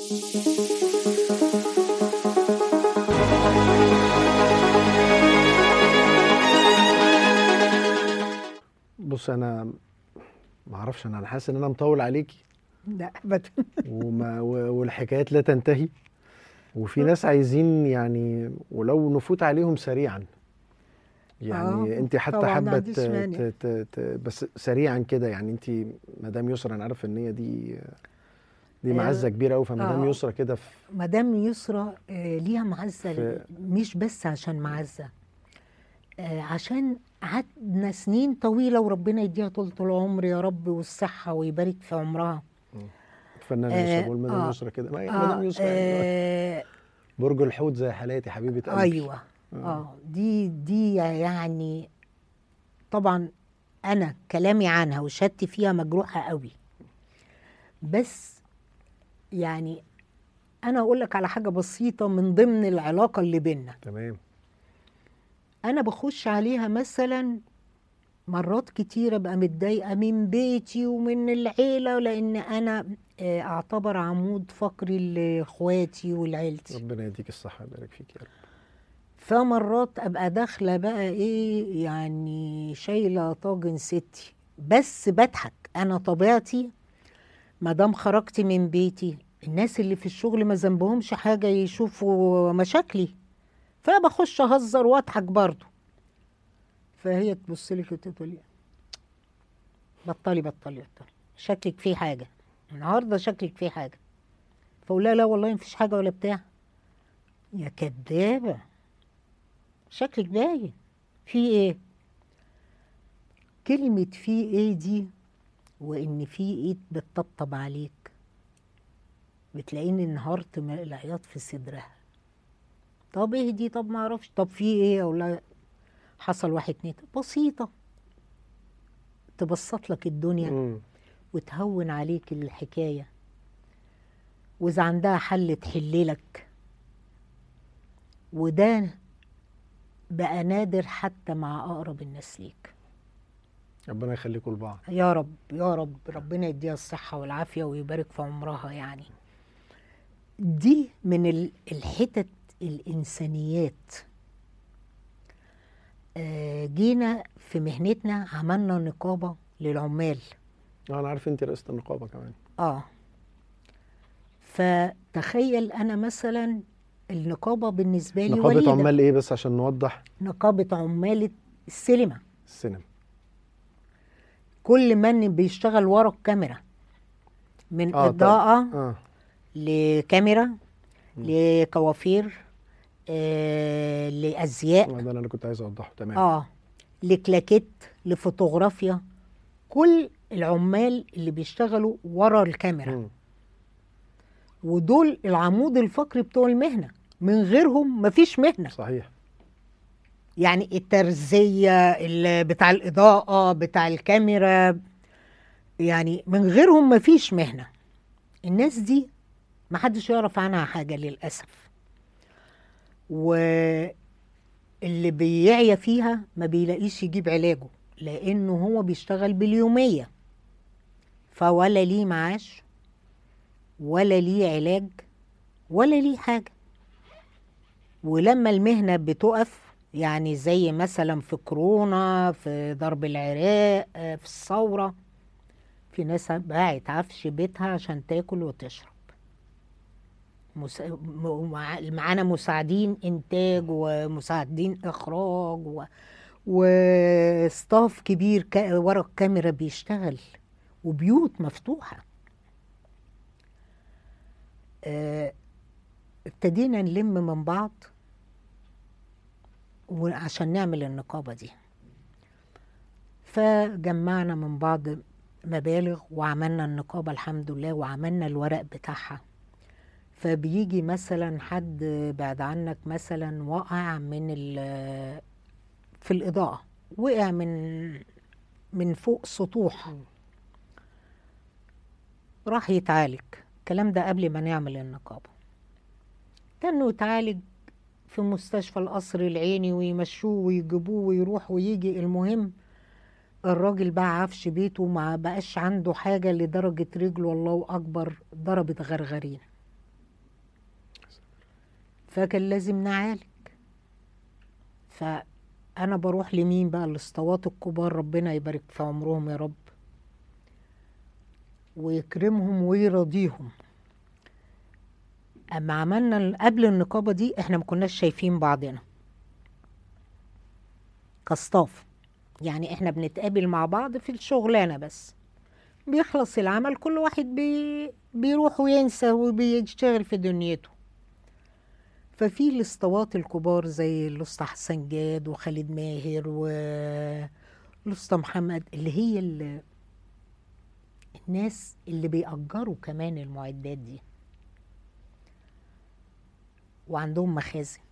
بص انا ما اعرفش انا أنا حاسس ان انا مطول عليكي لا ابدا وما و- والحكايات لا تنتهي وفي ناس عايزين يعني ولو نفوت عليهم سريعا يعني آه، انت حتى طبعاً ما حابه عنديش ت- مانع. ت- ت- ت- بس سريعا كده يعني انت مدام يسرا انا عارف ان هي دي دي آه، معزه كبيره قوي فمدام آه. يسرا كده في مدام يسرى آه، ليها معزه في- مش بس عشان معزه آه، عشان قعدنا سنين طويله وربنا يديها طولة العمر يا رب والصحه ويبارك في عمرها الفنان آه، يسرا بقول مدام آه، يسرا كده ما هي آه، مدام يسرا يعني آه، برج الحوت زي حالاتي حبيبه قلبي ايوه اه دي دي يعني طبعا انا كلامي عنها وشهادتي فيها مجروحه قوي بس يعني انا اقول لك على حاجه بسيطه من ضمن العلاقه اللي بينا تمام انا بخش عليها مثلا مرات كتيرة بقى متضايقة من بيتي ومن العيلة لأن أنا آه، أعتبر عمود فقري لإخواتي ولعيلتي ربنا يديك الصحه ويبارك فيك يا رب فمرات ابقى داخله بقى ايه يعني شايله طاجن ستي بس بضحك انا طبيعتي ما دام خرجت من بيتي الناس اللي في الشغل ما ذنبهمش حاجه يشوفوا مشاكلي فبخش اهزر واضحك برضه فهي تبص لي كده تقول لي بطلي بطلي بطلي شكلك فيه حاجه النهارده شكلك فيه حاجه فاقول لها لا والله مفيش حاجه ولا بتاع يا كدابه شكلك باين في ايه كلمة في ايه دي وان في ايد بتطبطب عليك بتلاقيني انهارت من العياط في صدرها طب ايه دي طب ما اعرفش طب في ايه او لا حصل واحد اتنين بسيطة تبسط لك الدنيا مم. وتهون عليك الحكاية وإذا عندها حل تحللك وده بقى نادر حتى مع أقرب الناس ليك ربنا يخليكم لبعض يا رب يا رب ربنا يديها الصحة والعافية ويبارك في عمرها يعني دي من ال- الحتت الإنسانيات آه، جينا في مهنتنا عملنا نقابة للعمال آه، انا عارف انت رئيسه النقابه كمان اه فتخيل انا مثلا النقابه بالنسبه لي نقابه وليده عمال ايه بس عشان نوضح نقابه عمال السينما السينما كل من بيشتغل ورا الكاميرا من آه، طب- اضاءه اه لكاميرا لكوافير آه لازياء ما ده اللي انا كنت عايز اوضحه تمام اه لكلاكيت لفوتوغرافيا كل العمال اللي بيشتغلوا ورا الكاميرا مم. ودول العمود الفقري بتوع المهنه من غيرهم مفيش مهنه صحيح يعني الترزيه ال- بتاع الاضاءه بتاع الكاميرا يعني من غيرهم مفيش مهنه الناس دي محدش يعرف عنها حاجه للاسف واللي بيعيا فيها ما بيلاقيش يجيب علاجه لانه هو بيشتغل باليوميه فولا ليه معاش ولا ليه علاج ولا ليه حاجه ولما المهنه بتقف يعني زي مثلا في كورونا في ضرب العراق آه، في الثوره في ناس باعت عفش بيتها عشان تاكل وتشرب مس... م- مع- معانا مساعدين انتاج ومساعدين اخراج و... وستاف كبير ك... ورا الكاميرا بيشتغل وبيوت مفتوحه آه، ابتدينا نلم من بعض وعشان نعمل النقابة دي فجمعنا من بعض مبالغ وعملنا النقابة الحمد لله وعملنا الورق بتاعها فبيجي مثلا حد بعد عنك مثلا وقع من ال- في الإضاءة وقع من من فوق سطوح راح يتعالج الكلام ده قبل ما نعمل النقابة كانه يتعالج في مستشفى القصر العيني ويمشوه ويجيبوه ويروح ويجي المهم الراجل باع عفش بيته ما بقاش عنده حاجة لدرجة رجله الله أكبر ضربت غرغرين فكان لازم نعالج فانا بروح لمين بقى الاسطوات الكبار ربنا يبارك في عمرهم يا رب ويكرمهم ويرضيهم اما عملنا ال- قبل النقابه دي احنا ما كناش شايفين بعضنا كاستاف يعني احنا بنتقابل مع بعض في الشغلانه بس بيخلص العمل كل واحد بي بيروح وينسى وبيشتغل في دنيته ففي الاسطوات الكبار زي الاسطى حسن جاد وخالد ماهر والاسطى محمد اللي هي ال- الناس اللي بيأجروا كمان المعدات دي وعندهم مخازن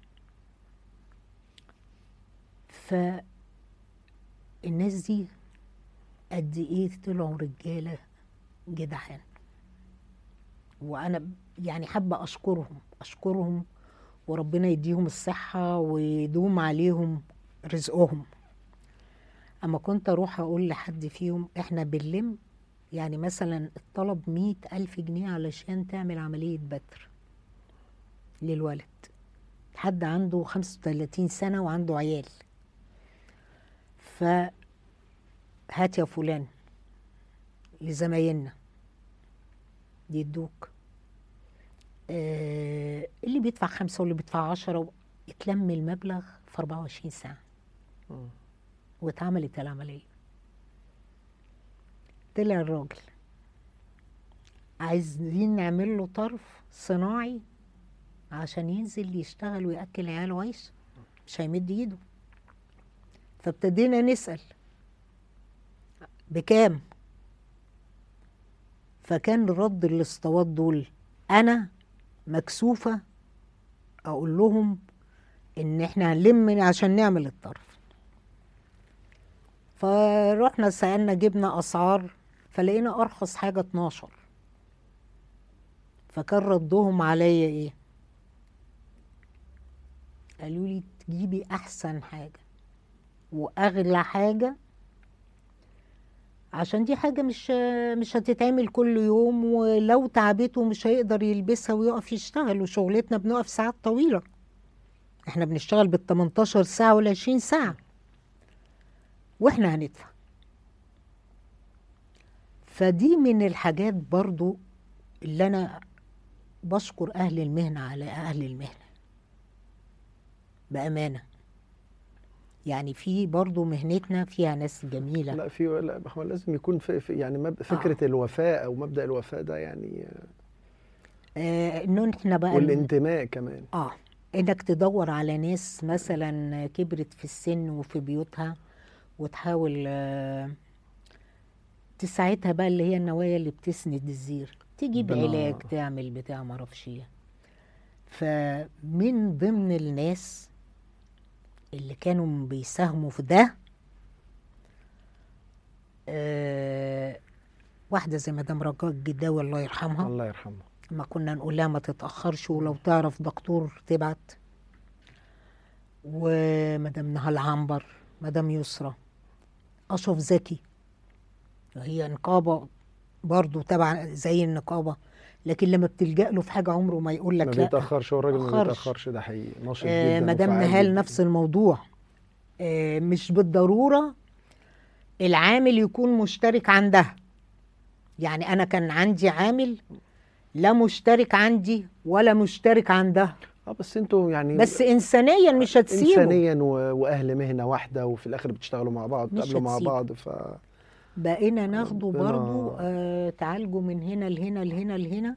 فالناس دي قد ايه طلعوا رجاله جدعان وانا ب- يعني حابه اشكرهم اشكرهم وربنا يديهم الصحه ويدوم عليهم رزقهم اما كنت اروح اقول لحد فيهم احنا بنلم يعني مثلا الطلب مية ألف جنيه علشان تعمل عملية بتر للولد حد عنده خمسة وتلاتين سنة وعنده عيال فهات يا فلان لزمايلنا يدوك آه اللي بيدفع خمسة واللي بيدفع عشرة اتلم المبلغ في 24 ساعة مم. واتعملت العملية طلع الراجل عايزين نعمل له طرف صناعي عشان ينزل يشتغل ويأكل عياله عيش مش هيمد ايده فابتدينا نسأل بكام فكان رد الاسطوات دول انا مكسوفة اقول لهم ان احنا هنلم عشان نعمل الطرف فروحنا سألنا جبنا اسعار فلقينا ارخص حاجة 12 فكان ردهم عليا ايه قالوا لي تجيبي احسن حاجة واغلى حاجة عشان دي حاجة مش مش هتتعمل كل يوم ولو تعبته مش هيقدر يلبسها ويقف يشتغل وشغلتنا بنقف ساعات طويلة احنا بنشتغل بال 18 ساعة ولا 20 ساعة واحنا هندفع فدي من الحاجات برضو اللي انا بشكر اهل المهنة على اهل المهنة بأمانة يعني في برضو مهنتنا فيها ناس جميلة لا في لا هو لازم يكون في في- يعني مب- فكره الوفاء او مبدا الوفاء ده يعني آه انه احنا بقى والانتماء كمان اه انك تدور على ناس مثلا كبرت في السن وفي بيوتها وتحاول آه، تساعدها بقى اللي هي النوايا اللي بتسند الزير تجيب ربنا- علاج تعمل بتاع معرفش ايه فمن ضمن الناس اللي كانوا بيساهموا في ده آه واحدة زي مدام رجاء الجداوي الله يرحمها الله يرحمه ما كنا نقول لها ما تتأخرش ولو تعرف دكتور تبعت ومدام نهال عنبر مدام يسرى أشرف زكي هي نقابة برضو تبع زي النقابة لكن لما بتلجأ له في حاجة عمره ما يقول ما لك لا بيتاخرش هو الراجل ما تأخرش. بيتاخرش ده حقيقي ناشط آه جدا مدام وفعال نهال جداً. نفس الموضوع آه مش بالضرورة العامل يكون مشترك عندها يعني أنا كان عندي عامل لا مشترك عندي ولا مشترك عندها اه بس انتوا يعني بس إنسانيا مش هتسيبه انسانيا و... واهل مهنه واحده وفي الاخر بتشتغلوا مع بعض مش تقابلوا مع هتسيبه. بعض ف بقينا ناخده ربنا- برضو آه تعالجوا من هنا لهنا لهنا لهنا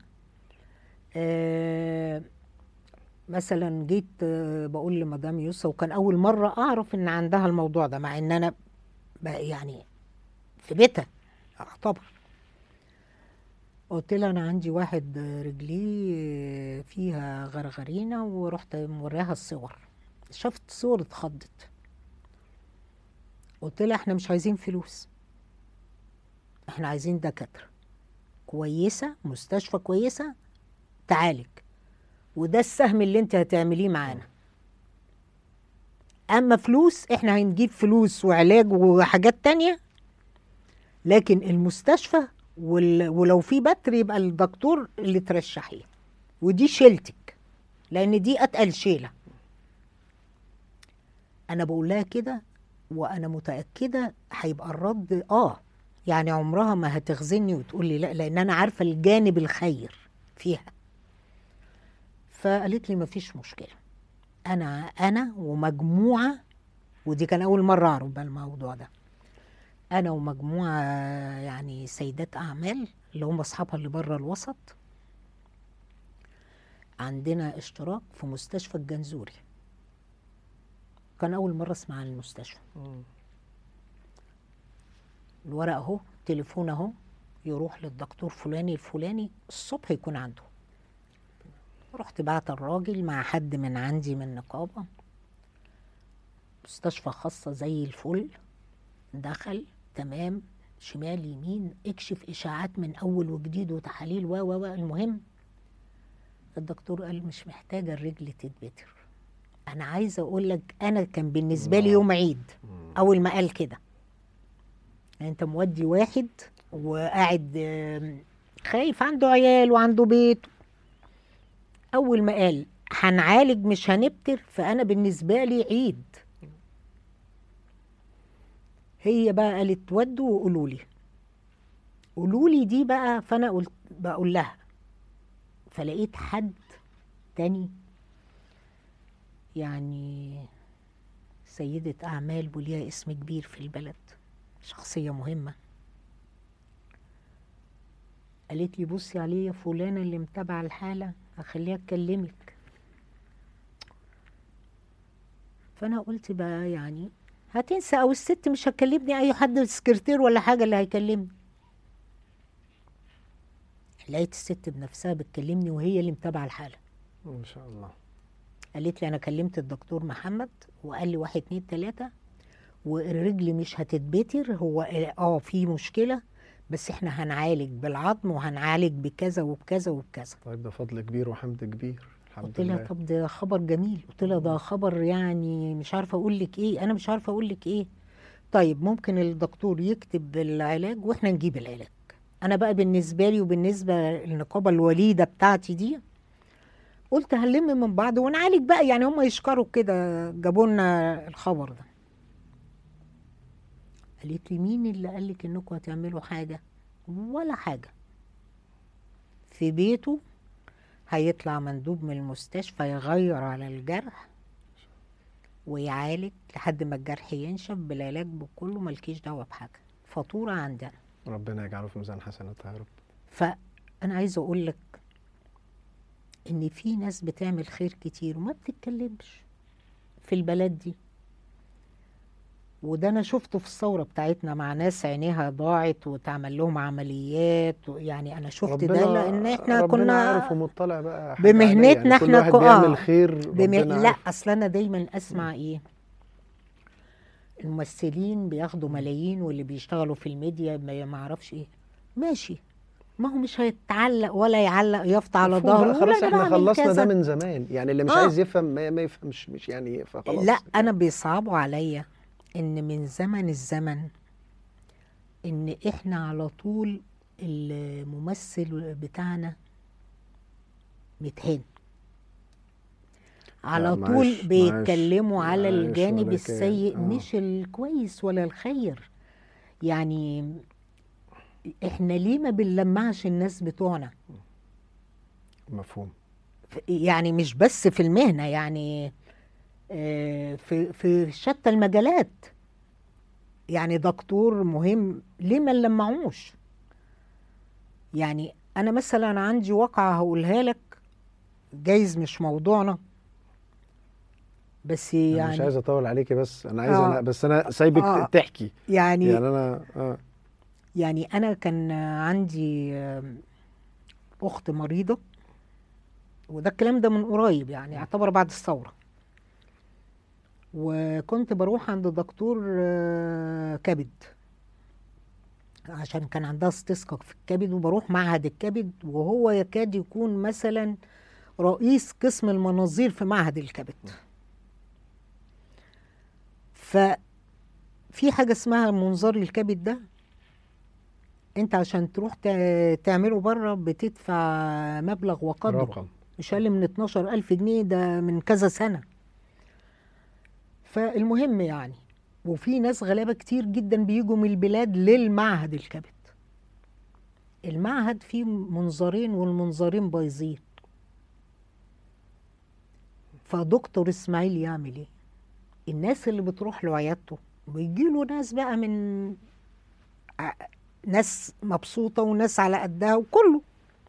آه مثلا جيت آه بقول لمدام يوسف وكان اول مره اعرف ان عندها الموضوع ده مع ان انا بقى يعني في بيتها اعتبر قلت لها انا عندي واحد آه، رجليه آه، فيها غرغرينه ورحت موريها الصور شافت صور اتخضت قلت لها احنا مش عايزين فلوس احنا عايزين دكاترة كويسة مستشفى كويسة تعالج وده السهم اللي انت هتعمليه معانا اما فلوس احنا هنجيب فلوس وعلاج وحاجات تانية لكن المستشفى وال... ولو في بتر يبقى الدكتور اللي ترشحيه ودي شيلتك لان دي اتقل شيله انا بقول لها كده وانا متاكده هيبقى الرد اه يعني عمرها ما هتخزني وتقول لي لا لان انا عارفه الجانب الخير فيها فقالت لي مفيش مشكله انا انا ومجموعه ودي كان اول مره اعرف بقى الموضوع ده انا ومجموعه يعني سيدات اعمال اللي هم اصحابها اللي بره الوسط عندنا اشتراك في مستشفى الجنزوري كان اول مره اسمع عن المستشفى الورق اهو تليفون اهو يروح للدكتور فلاني الفلاني الصبح يكون عنده رحت بعت الراجل مع حد من عندي من نقابة مستشفى خاصة زي الفل دخل تمام شمال يمين اكشف اشاعات من اول وجديد وتحاليل و و و المهم الدكتور قال مش محتاجة الرجل تتبتر انا عايزة اقول لك انا كان بالنسبة لي يوم عيد اول ما قال كده يعني انت مودي واحد وقاعد آم، خايف عنده عيال وعنده بيت اول ما قال هنعالج مش هنبتر فانا بالنسبه لي عيد هي بقى قالت ودوا وقولوا لي قولوا لي دي بقى فانا قلت بقول لها فلقيت حد تاني يعني سيدة أعمال وليها اسم كبير في البلد شخصية مهمة قالت لي بصي عليه يا فلانة اللي متابعة الحالة هخليها تكلمك فأنا قلت بقى يعني هتنسى أو الست مش هتكلمني أي حد سكرتير ولا حاجة اللي هيكلمني لقيت الست بنفسها بتكلمني وهي اللي متابعة الحالة ما شاء الله قالت لي انا كلمت الدكتور محمد وقال لي واحد اتنين تلاته والرجل مش هتتبتر هو اه في مشكله بس احنا هنعالج بالعظم وهنعالج بكذا وبكذا وبكذا طيب ده فضل كبير وحمد كبير الحمد قلت لها لله طب ده خبر جميل قلت لها ده خبر يعني مش عارفه اقول لك ايه انا مش عارفه اقول لك ايه طيب ممكن الدكتور يكتب العلاج واحنا نجيب العلاج انا بقى بالنسبه لي وبالنسبه للنقابه الوليده بتاعتي دي قلت هنلم من بعض ونعالج بقى يعني هم يشكروا كده جابوا لنا الخبر ده قالت لي مين اللي قال لك انكم هتعملوا حاجه ولا حاجه في بيته هيطلع مندوب من المستشفى يغير على الجرح ويعالج لحد ما الجرح ينشف بالعلاج بكله ملكيش دعوه بحاجه فاتوره عندنا ربنا يجعله في ميزان حسناتها يا رب فانا عايزه اقول لك ان في ناس بتعمل خير كتير وما بتتكلمش في البلد دي وده انا شفته في الثوره بتاعتنا مع ناس عينيها ضاعت وتعمل لهم عمليات يعني انا شفت ده ربنا لان احنا ربنا كنا عارف ومطلع بقى حاجة بمهنتنا عليا. يعني كل احنا واحد كو- آه. بيعمل خير بم... ربنا لا عارف. اصل انا دايما اسمع ايه الممثلين بياخدوا ملايين واللي بيشتغلوا في الميديا ما ما اعرفش ايه ماشي ما هو مش هيتعلق ولا يعلق يافطة على مفهوم بقى، ظهره خلاص ولا احنا أنا بعمل خلصنا كذا. ده من زمان يعني اللي مش آه. عايز يفهم ما, ما يفهمش مش يعني فخلاص لا انا بيصعبوا عليا ان من زمن الزمن ان احنا على طول الممثل بتاعنا متهان على لا، طول معلش، بيتكلموا على معلش الجانب ولا كان. السيء آه. مش الكويس ولا الخير يعني احنا ليه ما بنلمعش الناس بتوعنا مفهوم يعني مش بس في المهنة يعني آه، في في شتى المجالات يعني دكتور مهم ليه ما نلمعوش يعني انا مثلا عندي واقعة هقولها لك جايز مش موضوعنا بس يعني مش يعني عايز اطول عليكي بس انا عايز آه. انا بس انا سايبك آه. تحكي يعني يعني انا اه يعني انا كان عندي آم، اخت مريضه وده الكلام ده من قريب يعني يعتبر بعد الثوره وكنت بروح عند دكتور آه، كبد عشان كان عندها استسقاء في الكبد وبروح معهد الكبد وهو يكاد يكون مثلا رئيس قسم المناظير في معهد الكبد ففي حاجه اسمها منظار الكبد ده انت عشان تروح تع- تعمله بره بتدفع مبلغ وقدره رقم مش اقل من 12000 جنيه ده من كذا سنه فالمهم يعني وفي ناس غلابه كتير جدا بيجوا من البلاد للمعهد الكبد المعهد فيه منظارين والمنظارين بايظين فدكتور اسماعيل يعمل ايه الناس اللي بتروح له عيادته بيجي له ناس بقى من ع- ناس مبسوطة وناس على قدها وكله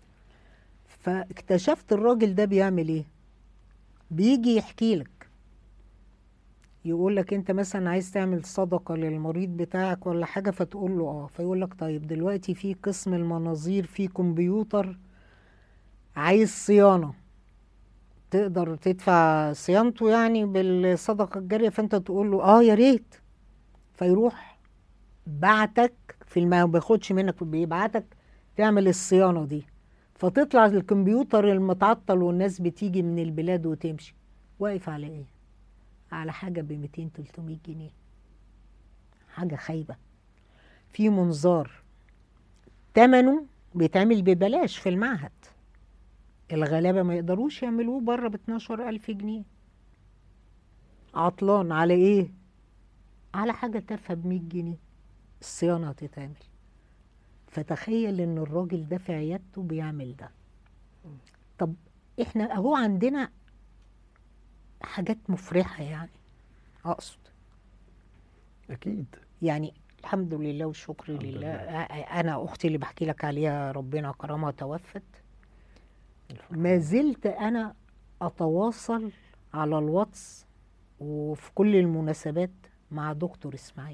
فاكتشفت الراجل ده بيعمل ايه بيجي يحكي لك يقول لك انت مثلا عايز تعمل صدقة للمريض بتاعك ولا حاجة فتقول له اه فيقول لك طيب دلوقتي في قسم المناظير في كمبيوتر عايز صيانة تقدر تدفع صيانته يعني بالصدقة الجارية فانت تقول له اه يا ريت فيروح بعتك في الم- ما بياخدش منك بيبعتك تعمل الصيانة دي فتطلع الكمبيوتر المتعطل والناس بتيجي من البلاد وتمشي واقف على ايه على حاجة ب 200 300 جنيه حاجة خايبة في منظار تمنه بيتعمل ببلاش في المعهد الغلابة ما يقدروش يعملوه بره ب 12000 جنيه عطلان على ايه على حاجة تافهة ب 100 جنيه الصيانة هتتعمل فتخيل ان الراجل ده في عيادته بيعمل ده طب احنا اهو عندنا حاجات مفرحة يعني اقصد اكيد يعني الحمد لله والشكر الحمد لله لله. أ- انا اختي اللي بحكي لك عليها ربنا كرمها توفت ما زلت انا اتواصل على الواتس وفي كل المناسبات مع دكتور اسماعيل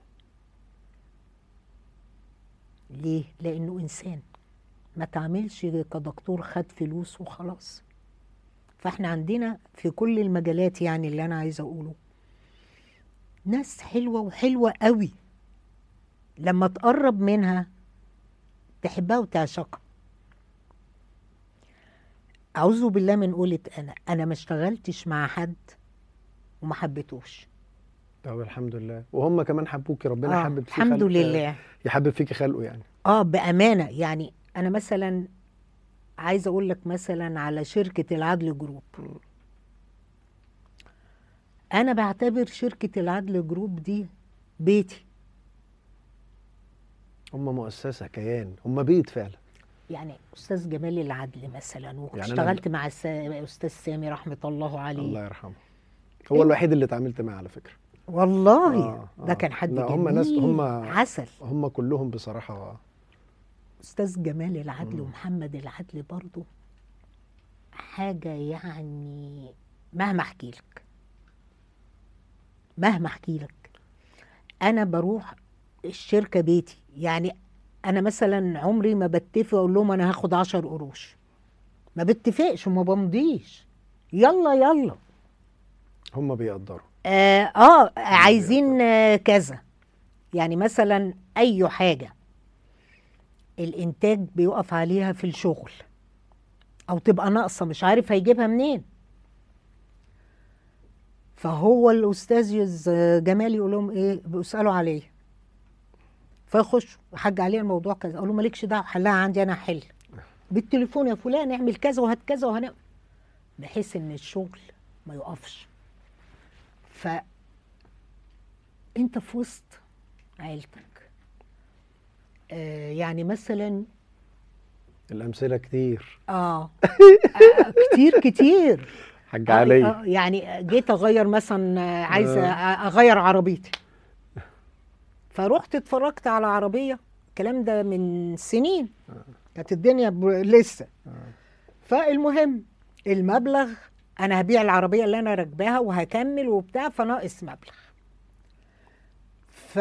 ليه لانه انسان ما تعملش كدكتور خد فلوس وخلاص فاحنا عندنا في كل المجالات يعني اللي انا عايزه اقوله ناس حلوه وحلوه قوي لما تقرب منها تحبها وتعشقها اعوذ بالله من قولة انا انا ما اشتغلتش مع حد وما حبيتوش طب الحمد لله وهم كمان حبوكي ربنا آه يحبب فيك الحمد خلق- لله يحبب فيكي خلقه يعني اه بامانه يعني انا مثلا عايزه اقول لك مثلا على شركه العدل جروب انا بعتبر شركه العدل جروب دي بيتي هم مؤسسه كيان هم بيت فعلا يعني استاذ جمال العدل مثلا يعني أنا- واشتغلت مع الس- استاذ سامي رحمه الله عليه الله يرحمه هو الوحيد اللي اتعاملت معاه على فكره والله آه، ده آه. كان حد لا، جميل هم ناس- هم- عسل هم كلهم بصراحه استاذ جمال العدل مم. ومحمد العدل برضو حاجه يعني مهما احكي لك مهما احكي لك انا بروح الشركه بيتي يعني انا مثلا عمري ما بتفق اقول لهم انا هاخد عشر قروش ما بتفقش وما بمضيش يلا يلا هم بيقدروا اه, آه عايزين آه كذا يعني مثلا اي حاجه الانتاج بيقف عليها في الشغل او تبقى ناقصه مش عارف هيجيبها منين فهو الاستاذ يز- جمال يقول لهم ايه بيسالوا عليه فيخشوا حاج عليه الموضوع كذا اقول له مالكش دعوه حلها عندي انا احل بالتليفون يا فلان اعمل كذا وهات كذا وهنعمل بحيث ان الشغل ما يقفش ف انت في وسط عيلتك آه يعني مثلا الامثله كتير اه آه، كتير كتير حاج آه، علي آه، يعني جيت اغير مثلا آه، عايزه آه، اغير عربيتي فروحت اتفرجت على عربيه الكلام ده من سنين كانت الدنيا ب- لسه فالمهم المبلغ انا هبيع العربيه اللي انا راكباها وهكمل وبتاع فناقص مبلغ ف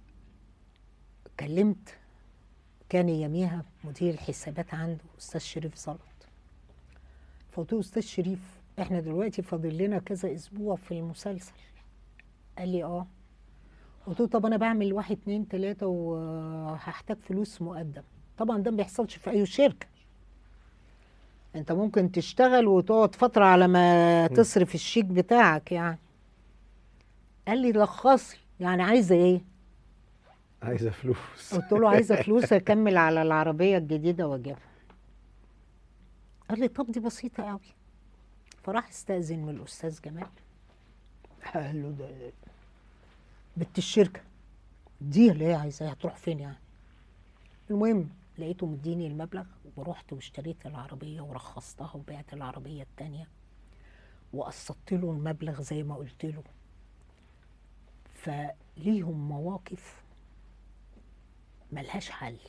كلمت كان يميها مدير الحسابات عنده استاذ شريف زلط فقلت له استاذ شريف احنا دلوقتي فاضل لنا كذا اسبوع في المسلسل قال لي اه قلت له طب انا بعمل واحد اتنين تلاته وهحتاج فلوس مقدم طبعا ده ما بيحصلش في اي شركه انت ممكن تشتغل وتقعد فتره على ما تصرف الشيك بتاعك يعني قال لي لخصي يعني عايزه ايه عايزه فلوس قلت له عايزه فلوس اكمل على العربيه الجديده واجيبها قال لي طب دي بسيطه قوي فراح استاذن من الاستاذ جمال قال له ده بنت الشركه دي اللي هي عايزاها هتروح فين يعني المهم لقيته مديني المبلغ ورحت واشتريت العربيه ورخصتها وبعت العربيه التانيه وقسطت له المبلغ زي ما قلت له فليهم مواقف ملهاش حل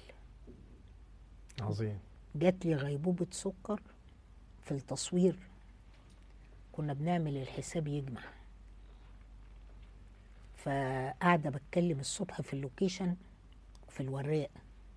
عظيم جات لي غيبوبة سكر في التصوير كنا بنعمل الحساب يجمع فقاعدة بتكلم الصبح في اللوكيشن في الوراق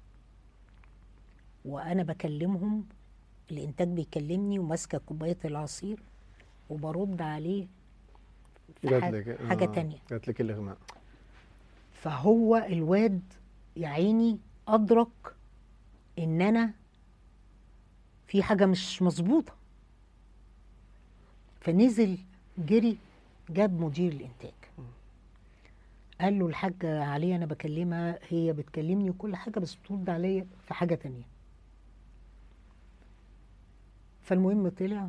وأنا بكلمهم الإنتاج بيكلمني وماسكة كوباية العصير وبرد عليه في جات ح- لك حاجة آه، تانية جات لك الاغماء فهو الواد يا عيني أدرك إن أنا في حاجة مش مظبوطة فنزل جري جاب مدير الإنتاج قال له الحاجة عليا أنا بكلمها هي بتكلمني وكل حاجة بس بترد عليا في حاجة تانية فالمهم طلع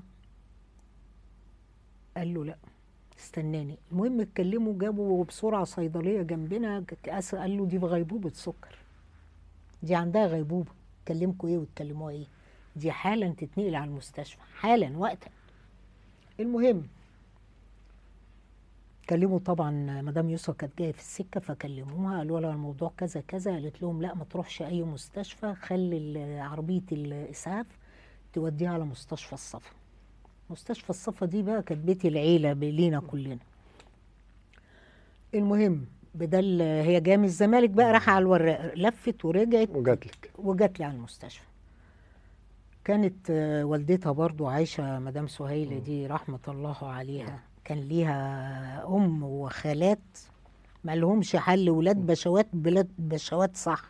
قال له لا استناني المهم اتكلموا جابوا بسرعة صيدلية جنبنا كأس قال له دي في غيبوبة سكر دي عندها غيبوبة كلمكوا ايه وتكلموها ايه دي حالا تتنقل على المستشفى حالا وقتا المهم كلموا طبعا مدام يسرا كانت جايه في السكه فكلموها قالوا لها الموضوع كذا كذا قالت لهم لا ما تروحش اي مستشفى خلي ال- عربيه الاسعاف توديها على مستشفى الصفا مستشفى الصفا دي بقى كانت بيت العيله لينا كلنا المهم بدل هي جايه من الزمالك بقى راح على الوراق لفت ورجعت وجات لك وجات لي على المستشفى كانت آه، والدتها برضو عايشة مدام سهيلة دي رحمة الله عليها كان ليها أم وخالات ما لهمش حل ولاد بشوات بلاد بشوات صح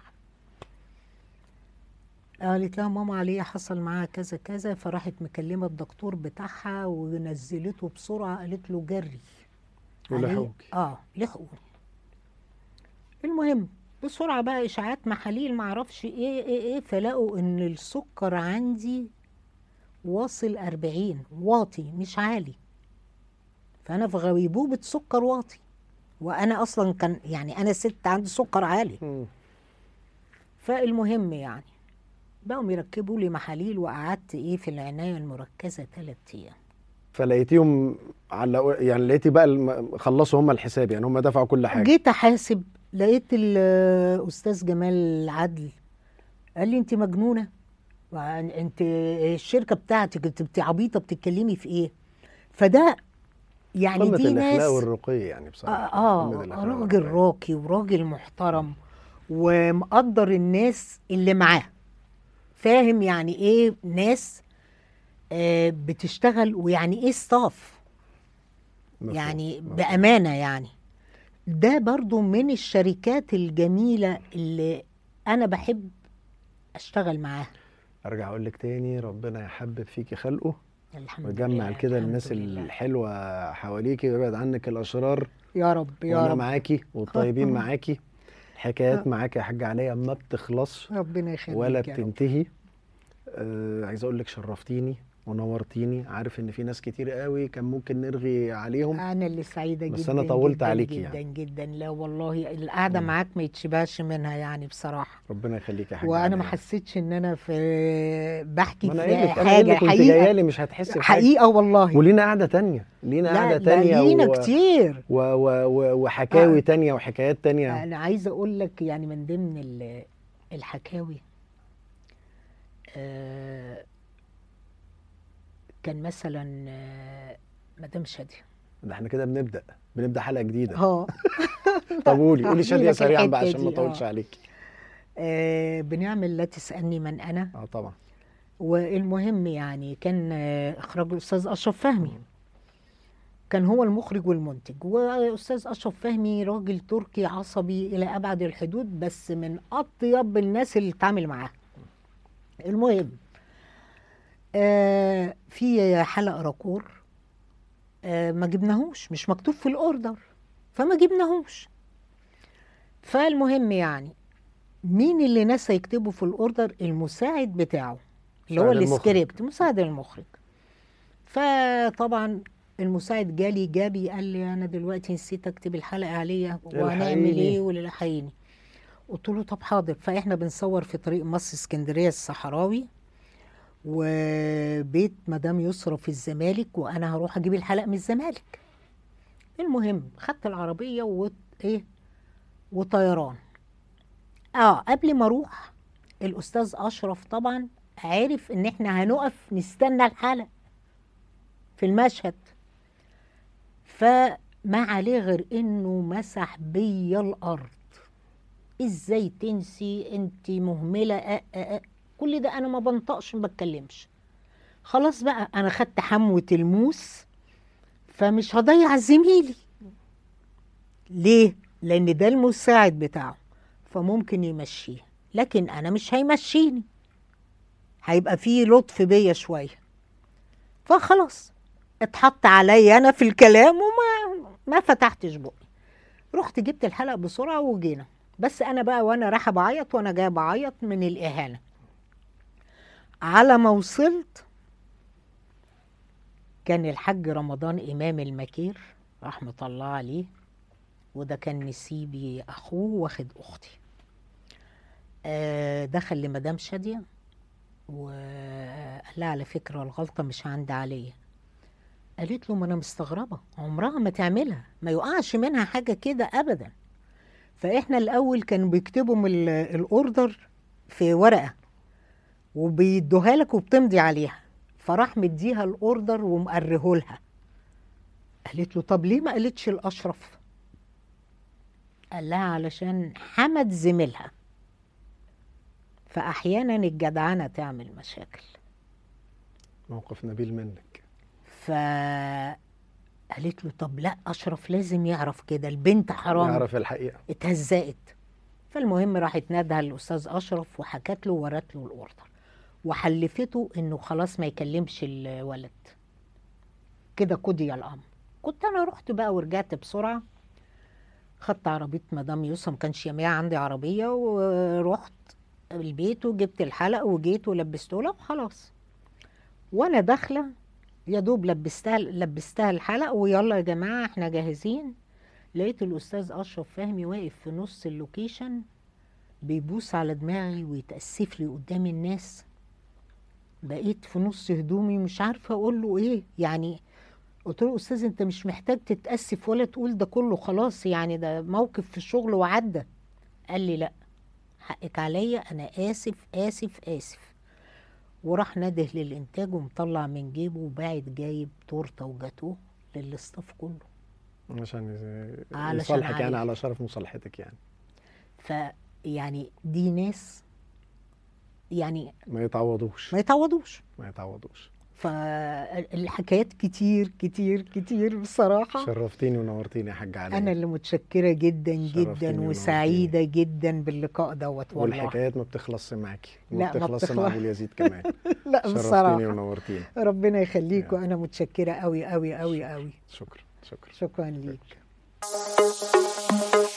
قالت لها ماما عليا حصل معاها كذا كذا فراحت مكلمة الدكتور بتاعها ونزلته بسرعة قالت له جري عليه- ولحقوكي. اه لحقوني المهم بسرعة بقى إشاعات محاليل معرفش إيه إيه إيه فلقوا إن السكر عندي واصل أربعين واطي مش عالي فأنا في غيبوبة سكر واطي وأنا أصلا كان يعني أنا ست عندي سكر عالي مم. فالمهم يعني بقوا يركبوا لي محاليل وقعدت إيه في العناية المركزة ثلاث أيام فلقيتيهم علقوا يعني لقيتي بقى الم- خلصوا هم الحساب يعني هم دفعوا كل حاجه جيت احاسب لقيت الاستاذ جمال العدل قال لي انت مجنونه وعن- انت الشركه بتاعتك انت بت- عبيطه بتتكلمي في ايه فده يعني قمه دي ناس الاخلاق والرقي يعني بصراحه اه, قمة آه الأخلاق راجل والرقي. راقي وراجل محترم ومقدر الناس اللي معاه فاهم يعني ايه ناس آه بتشتغل ويعني ايه ستاف مفهوم، يعني مفهوم. بأمانة يعني ده برضو من الشركات الجميلة اللي أنا بحب أشتغل معاها ارجع اقول لك تاني ربنا يحبب فيكي خلقه الحمد ويجمع لله كده الحمد الناس لله. الحلوه حواليكي ويبعد عنك الاشرار يا رب يا وانا رب معاكي والطيبين معاكي الحكايات معاكي يا حاجه عليا ما بتخلصش ربنا يخليك ولا يا رب. بتنتهي آه عايز اقول لك شرفتيني ونورتيني عارف ان في ناس كتير قوي كان ممكن نرغي عليهم أنا اللي سعيدة بس جدا أنا طولت جدا عليكي جدا يعني. جدا لا والله القعدة مم. معاك ما يتشبعش منها يعني بصراحة ربنا يخليك يا حاجه وأنا ما عليا. حسيتش إن أنا في بحكي ما انا في قايل لك انا قايل حاجة لك وانت جايه حقيقة لي مش هتحسي بحاجه حقيقة والله ولينا قعده تانية لينا لا قعده لا تانية لينا و... كتير و... و... و... وحكاوي آه. تانية وحكايات تانية انا عايزه اقول لك يعني من ضمن ال- الحكاوي آه، كان مثلا آه، مدام شاديه ده احنا كده بنبدا بنبدا حلقه جديده اه طب قولي قولي هحكي شاديه لك سريعا بقى الحتة عشان ما دي، اطولش آه. عليكي آه، بنعمل لا تسالني من انا اه طبعا والمهم يعني كان آه، اخراج الاستاذ اشرف فهمي كان هو المخرج والمنتج واستاذ اشرف فهمي راجل تركي عصبي الى ابعد الحدود بس من اطيب الناس اللي اتعامل معاها المهم آه في حلقه راكور آه ما جبناهوش مش مكتوب في الاوردر فما جبناهوش فالمهم يعني مين اللي نسى يكتبه في الاوردر المساعد بتاعه اللي هو مساعد المخرج. السكريبت مساعد المخرج فطبعا المساعد جالي جابي قال لي انا دلوقتي نسيت اكتب الحلقه عليها وهنعمل الحقيني. ايه والحقيني قلت له طب حاضر فاحنا بنصور في طريق مصر اسكندريه الصحراوي وبيت مدام يسرى في الزمالك وانا هروح اجيب الحلقه من الزمالك المهم خدت العربيه و ايه وطيران اه قبل ما اروح الاستاذ اشرف طبعا عارف ان احنا هنقف نستنى الحلقه في المشهد فما عليه غير انه مسح بيا الارض ازاي تنسي انت مهمله أه أه أه. كل ده انا ما بنطقش ما بتكلمش خلاص بقى انا خدت حموه الموس فمش هضيع زميلي ليه لان ده المساعد بتاعه فممكن يمشيه لكن انا مش هيمشيني هيبقى فيه لطف بيا شويه فخلاص اتحط عليا انا في الكلام وما ما فتحتش بقي رحت جبت الحلقه بسرعه وجينا بس انا بقى وانا رايحه بعيط وانا جايه بعيط من الاهانه على ما وصلت كان الحاج رمضان امام المكير رحمه الله عليه وده كان نسيبي اخوه واخد اختي آه دخل لمدام شاديه وقال لها على فكره الغلطه مش عندي عليا قالت له ما انا مستغربه عمرها ما تعملها ما يقعش منها حاجه كده ابدا فاحنا الاول كانوا بيكتبوا من ال- الاوردر في ورقه وبيدوها لك وبتمضي عليها فراح مديها الاوردر ومقريه لها قالت له طب ليه ما قالتش الاشرف قال لها علشان حمد زميلها فاحيانا الجدعنه تعمل مشاكل موقف نبيل منك فقالت له طب لا اشرف لازم يعرف كده البنت حرام يعرف الحقيقه اتهزقت فالمهم راحت نادها الاستاذ اشرف وحكت له وورت له الاوردر وحلفته انه خلاص ما يكلمش الولد كده قضي الامر كنت انا رحت بقى ورجعت بسرعه خدت عربيه مدام يوسف ما كانش يوميها عندي عربيه ورحت البيت وجبت الحلقه وجيت ولبسته لها وخلاص وانا داخله يا دوب لبستها لبستها الحلقه ويلا يا جماعه احنا جاهزين لقيت الاستاذ اشرف فهمي واقف في نص اللوكيشن بيبوس على دماغي ويتاسف لي قدام الناس بقيت في نص هدومي مش عارفه اقول له ايه يعني قلت له استاذ انت مش محتاج تتاسف ولا تقول ده كله خلاص يعني ده موقف في الشغل وعدى قال لي لا حقك عليا انا اسف اسف اسف وراح نده للانتاج ومطلع من جيبه وباعت جايب تورته وجاتوه للاستاف كله عشان ي- علشان يصالحك يعني عليك. على شرف مصالحتك يعني فيعني دي ناس يعني ما يتعوضوش ما يتعوضوش ما يتعوضوش فالحكايات كتير كتير كتير بصراحة شرفتيني ونورتيني يا حاج علي أنا اللي متشكرة جدا شرفتيني جدا ونورتيني. وسعيدة جدا باللقاء دوت والله والحكايات ما بتخلصش معاكي لا، ما ما بتخلصش مع بتخلص. ابو اليزيد كمان لا شرفتيني بصراحة ونورتيني ربنا يخليك يا. وأنا متشكرة أوي أوي أوي أوي شكرا شكرا شكرا ليك